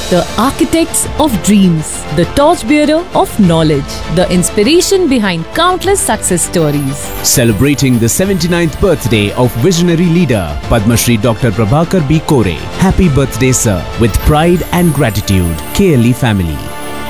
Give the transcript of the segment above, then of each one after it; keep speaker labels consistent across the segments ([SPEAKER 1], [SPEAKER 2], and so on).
[SPEAKER 1] the architects of dreams, the torchbearer of knowledge, the inspiration behind countless success stories.
[SPEAKER 2] Celebrating the 79th birthday of visionary leader Padma Shri Dr. Prabhakar B. Kore. Happy birthday, sir. With pride and gratitude, KLE family.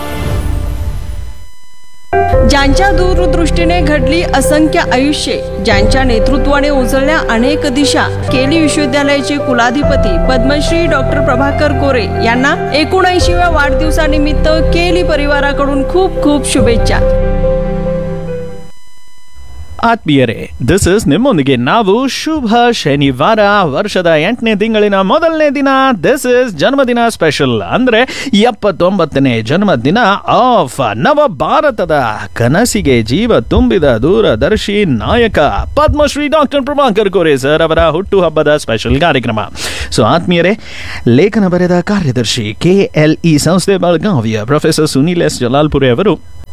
[SPEAKER 3] ज्यांच्या दूरदृष्टीने घडली असंख्य आयुष्ये ज्यांच्या नेतृत्वाने उजळल्या अनेक दिशा केली विश्वविद्यालयाचे कुलाधिपती पद्मश्री डॉक्टर प्रभाकर कोरे यांना एकोणऐंशीव्या वाढदिवसानिमित्त केली परिवाराकडून खूप खूप शुभेच्छा
[SPEAKER 4] ಆತ್ಮೀಯರೇ ದಿಸ್ ಇಸ್ ನಿಮ್ಮೊಂದಿಗೆ ನಾವು ಶುಭ ಶನಿವಾರ ವರ್ಷದ ಎಂಟನೇ ತಿಂಗಳಿನ ಮೊದಲನೇ ದಿನ ದಿಸ್ ಇಸ್ ಜನ್ಮದಿನ ಸ್ಪೆಷಲ್ ಅಂದ್ರೆ ಎಪ್ಪತ್ತೊಂಬತ್ತನೇ ಜನ್ಮದಿನ ಆಫ್ ನವ ಭಾರತದ ಕನಸಿಗೆ ಜೀವ ತುಂಬಿದ ದೂರದರ್ಶಿ ನಾಯಕ ಪದ್ಮಶ್ರೀ ಡಾಕ್ಟರ್ ಪ್ರಭಾಕರ್ ಕೋರೆ ಸರ್ ಅವರ ಹುಟ್ಟುಹಬ್ಬದ ಸ್ಪೆಷಲ್ ಕಾರ್ಯಕ್ರಮ ಸೊ ಆತ್ಮೀಯರೇ ಲೇಖನ ಬರೆದ ಕಾರ್ಯದರ್ಶಿ ಕೆ ಎಲ್ ಇ ಸಂಸ್ಥೆ ಬೆಳಗಾವಿಯ ಪ್ರೊಫೆಸರ್ ಸುನೀಲ್ ಎಸ್ ಜಲಾಲ್ಪುರೆ ಅವರು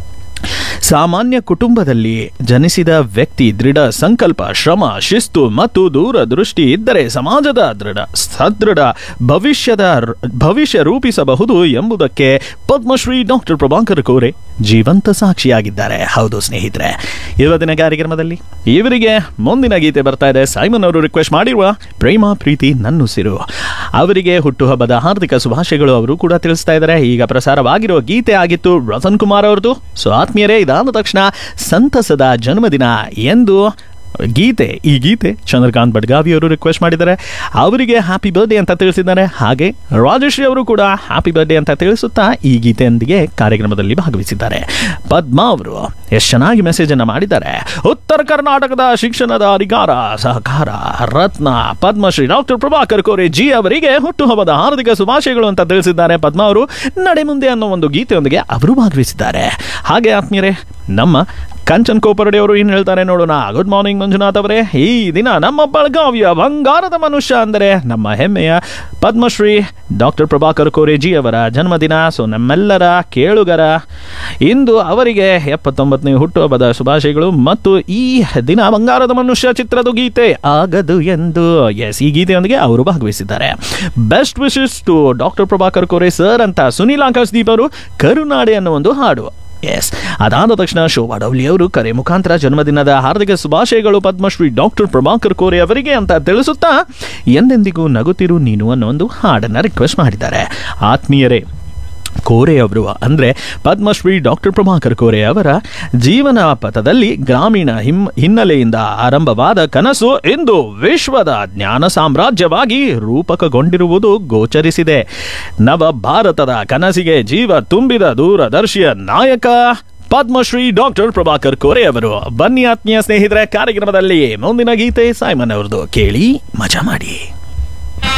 [SPEAKER 4] ಸಾಮಾನ್ಯ ಕುಟುಂಬದಲ್ಲಿ ಜನಿಸಿದ ವ್ಯಕ್ತಿ ದೃಢ ಸಂಕಲ್ಪ ಶ್ರಮ ಶಿಸ್ತು ಮತ್ತು ದೂರದೃಷ್ಟಿ ಇದ್ದರೆ ಸಮಾಜದ ದೃಢ ಸದೃಢ ಭವಿಷ್ಯದ ಭವಿಷ್ಯ ರೂಪಿಸಬಹುದು ಎಂಬುದಕ್ಕೆ ಪದ್ಮಶ್ರೀ ಡಾಕ್ಟರ್ ಪ್ರಭಾಕರ್ ಕೋರೆ ಜೀವಂತ ಸಾಕ್ಷಿಯಾಗಿದ್ದಾರೆ ಹೌದು ಸ್ನೇಹಿತರೆ ಇವತ್ತಿನ ಕಾರ್ಯಕ್ರಮದಲ್ಲಿ ಇವರಿಗೆ ಮುಂದಿನ ಗೀತೆ ಬರ್ತಾ ಇದೆ ಸೈಮನ್ ಅವರು ರಿಕ್ವೆಸ್ಟ್ ಮಾಡಿರುವ ಪ್ರೇಮ ಪ್ರೀತಿ ನನ್ನುಸಿರು ಅವರಿಗೆ ಹುಟ್ಟುಹಬ್ಬದ ಹಾರ್ದಿಕ ಶುಭಾಶಯಗಳು ಅವರು ಕೂಡ ತಿಳಿಸ್ತಾ ಇದ್ದಾರೆ ಈಗ ಪ್ರಸಾರವಾಗಿರುವ ಗೀತೆ ಆಗಿತ್ತು ರತನ್ ಕುಮಾರ್ ಅವ್ರದ್ದು ಸೊ ಆತ್ಮೀಯರೇ ಇದಾದ ತಕ್ಷಣ ಸಂತಸದ ಜನ್ಮದಿನ ಎಂದು ಗೀತೆ ಈ ಗೀತೆ ಚಂದ್ರಕಾಂತ್ ಬಡ್ಗಾವಿ ಅವರು ರಿಕ್ವೆಸ್ಟ್ ಮಾಡಿದ್ದಾರೆ ಅವರಿಗೆ ಹ್ಯಾಪಿ ಬರ್ಡೇ ಅಂತ ತಿಳಿಸಿದ್ದಾರೆ ಹಾಗೆ ರಾಜಶ್ರೀ ಅವರು ಕೂಡ ಹ್ಯಾಪಿ ಬರ್ಡೇ ಅಂತ ತಿಳಿಸುತ್ತಾ ಈ ಗೀತೆಯೊಂದಿಗೆ ಕಾರ್ಯಕ್ರಮದಲ್ಲಿ ಭಾಗವಹಿಸಿದ್ದಾರೆ ಪದ್ಮಾ ಅವರು ಎಷ್ಟು ಚೆನ್ನಾಗಿ ಮೆಸೇಜ್ ಅನ್ನ ಮಾಡಿದ್ದಾರೆ ಉತ್ತರ ಕರ್ನಾಟಕದ ಶಿಕ್ಷಣದ ಅಧಿಕಾರ ಸಹಕಾರ ರತ್ನ ಪದ್ಮಶ್ರೀ ಡಾಕ್ಟರ್ ಪ್ರಭಾಕರ್ ಕೋರೆ ಜಿ ಅವರಿಗೆ ಹುಟ್ಟುಹಬ್ಬದ ಹಾರ್ದಿಕ ಶುಭಾಶಯಗಳು ಅಂತ ತಿಳಿಸಿದ್ದಾರೆ ಪದ್ಮಾ ಅವರು ನಡೆ ಮುಂದೆ ಅನ್ನೋ ಒಂದು ಗೀತೆಯೊಂದಿಗೆ ಅವರು ಭಾಗವಹಿಸಿದ್ದಾರೆ ಹಾಗೆ ಆತ್ಮೀಯರೇ ನಮ್ಮ ಕಂಚನ್ ಕೋಪರಡಿ ಅವರು ಏನು ಹೇಳ್ತಾರೆ ನೋಡೋಣ ಗುಡ್ ಮಾರ್ನಿಂಗ್ ಮಂಜುನಾಥ್ ಅವರೇ ಈ ದಿನ ನಮ್ಮ ಬೆಳಗಾವಿಯ ಬಂಗಾರದ ಮನುಷ್ಯ ಅಂದರೆ ನಮ್ಮ ಹೆಮ್ಮೆಯ ಪದ್ಮಶ್ರೀ ಡಾಕ್ಟರ್ ಪ್ರಭಾಕರ್ ಕೋರೆಜಿ ಅವರ ಜನ್ಮದಿನ ಸೊ ನಮ್ಮೆಲ್ಲರ ಕೇಳುಗರ ಇಂದು ಅವರಿಗೆ ಎಪ್ಪತ್ತೊಂಬತ್ತನೇ ಹುಟ್ಟುಹಬ್ಬದ ಶುಭಾಶಯಗಳು ಮತ್ತು ಈ ದಿನ ಬಂಗಾರದ ಮನುಷ್ಯ ಚಿತ್ರದ ಗೀತೆ ಆಗದು ಎಂದು ಎಸ್ ಈ ಗೀತೆಯೊಂದಿಗೆ ಅವರು ಭಾಗವಹಿಸಿದ್ದಾರೆ best wishes to doctor Prabhakar Kore sir ಅಂತ ಸುನೀಲ್ ಆಕಾಶ್ ದೀಪ್ ಅವರು ಕರುನಾಡೆ ಅನ್ನೋ ಒಂದು ಹಾಡು ಎಸ್ ಅದಾದ ತಕ್ಷಣ ಶೋಭಾ ಡೌಲಿ ಅವರು ಕರೆ ಮುಖಾಂತರ ಜನ್ಮದಿನದ ಹಾರ್ದಿಕ ಶುಭಾಶಯಗಳು ಪದ್ಮಶ್ರೀ ಡಾಕ್ಟರ್ ಪ್ರಭಾಕರ್ ಕೋರೆ ಅವರಿಗೆ ಅಂತ ತಿಳಿಸುತ್ತಾ ಎಂದೆಂದಿಗೂ ನಗುತ್ತಿರು ನೀನು ಅನ್ನೋ ಒಂದು ಹಾಡನ್ನು ರಿಕ್ವೆಸ್ಟ್ ಮಾಡಿದ್ದಾರೆ ಆತ್ಮೀಯರೇ ಕೋರೆ ಅವರು ಅಂದರೆ ಪದ್ಮಶ್ರೀ ಡಾಕ್ಟರ್ ಪ್ರಭಾಕರ್ ಕೋರೆ ಅವರ ಜೀವನ ಪಥದಲ್ಲಿ ಗ್ರಾಮೀಣ ಹಿಮ್ ಹಿನ್ನೆಲೆಯಿಂದ ಆರಂಭವಾದ ಕನಸು ಇಂದು ವಿಶ್ವದ ಜ್ಞಾನ ಸಾಮ್ರಾಜ್ಯವಾಗಿ ರೂಪಕಗೊಂಡಿರುವುದು ಗೋಚರಿಸಿದೆ ನವ ಭಾರತದ ಕನಸಿಗೆ ಜೀವ ತುಂಬಿದ ದೂರದರ್ಶಿಯ ನಾಯಕ ಪದ್ಮಶ್ರೀ ಡಾಕ್ಟರ್ ಪ್ರಭಾಕರ್ ಕೋರೆ ಅವರು ಬನ್ನಿ ಆತ್ಮೀಯ ಸ್ನೇಹಿತರೆ ಕಾರ್ಯಕ್ರಮದಲ್ಲಿ ಮುಂದಿನ ಗೀತೆ ಸೈಮನ್ ಅವರದು ಕೇಳಿ ಮಜಾ ಮಾಡಿ